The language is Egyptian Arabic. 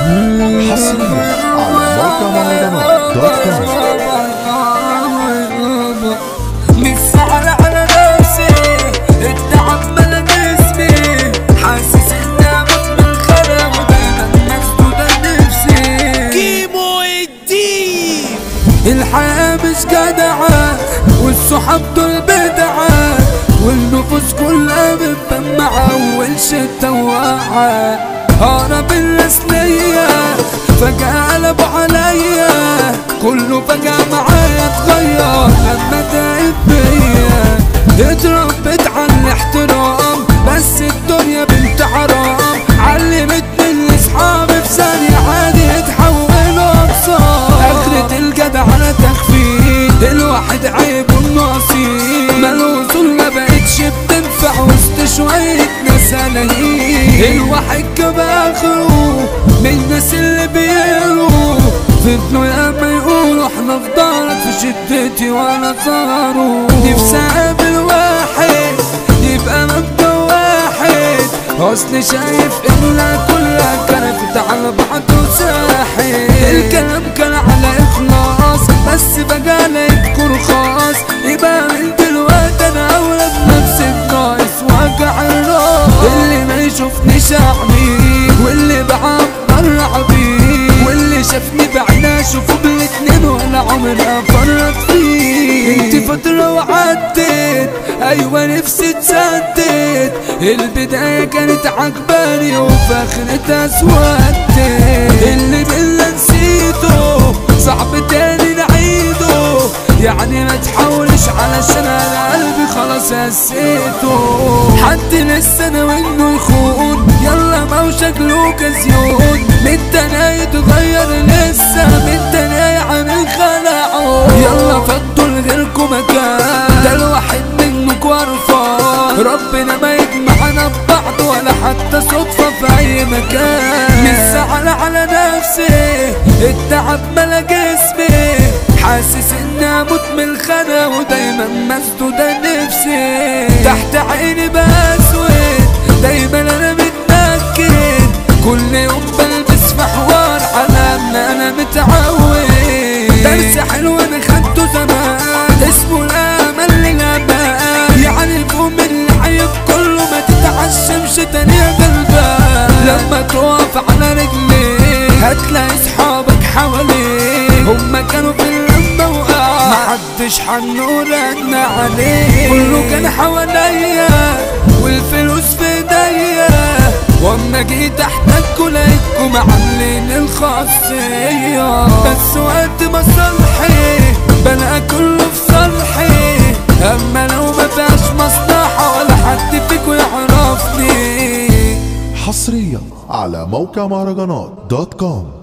حصريا على موقع مهرجانات دوت كوم لسه على على نفسي التعب ملا جسمي حاسس اني اموت من الخرا ودايما مسدودة نفسي كيمو الدين الحياة مش جدعة والصحاب دول بدعة والنفوس كلها متدمعة والشتا واقعة هرب الرسلية فجأة قلبوا عليا كله فجأة معايا اتغير لما تعب بيا اتربيت على الاحترام بس الدنيا بنت حرام علمتني ان اصحابي في ثانية عادي يتحولوا ابصار اخرة الجدع على تخفيف الواحد عيب النصيب ملوصول ما بقتش بتنفع وسط شوية ناس الاهين الواحد جاب اخره من الناس اللي بيقولوا فضلوا ياما يقولوا احنا في دارك في شدتي وانا ثاروا نفسي اقابل واحد يبقى مبدأ واحد اصل شايف ان كلها كانت على بعض وساحل الكلام كان على اخلاص بس بقى يذكر خاص يبقى من دلوقتي انا اولى بنفسي بناقص وجع الراس اللي ما يشوفنيش اعميه واللي بعبر عبيه واللي شافني بعينه اشوفه بالاتنين ولا عمري افرط فيه انت فترة وعدت ايوه نفسي تسدد البداية كانت عجباني وفي اخرتها اسودت اللي بالله نسيته صعب تاني نعيده يعني ما تحاولش علشان انا قلبي خلاص هسيته حد لسه انا انه يخون يلا ما هو شكله كزيون من تاني يتغير لسه من تاني عامل خلعه يلا فضوا لغيركم مكان ده الواحد منك ورفان ربنا ما يجمعنا ببعض ولا حتى صدفة في أي مكان لسه على على نفسي التعب ملا جسمي حاسس اني اموت من الخنا ودايما مسدودة نفسي تحت عيني بسود دايما انا متنكد كل يوم بلبس في حوار على ان انا متعود درس حلو انا خدته زمان اسمه الامل للابد يعني فوق من العيب كله ما تتعشمش تاني يا غلبان لما تقف على رجليك هتلاقي صحابك حواليك هما كانوا في اللمة وقع محدش حنو رن عليه كله كان حواليا والفلوس في ايديا واما جيت احتاجكوا لقيتكم عاملين الخاصية بس وقت ما صلحي بلاقي كله في صالحي اما لو ما فيهاش مصلحة ولا حد فيكوا يعرفني حصريا على موقع مهرجانات دوت كوم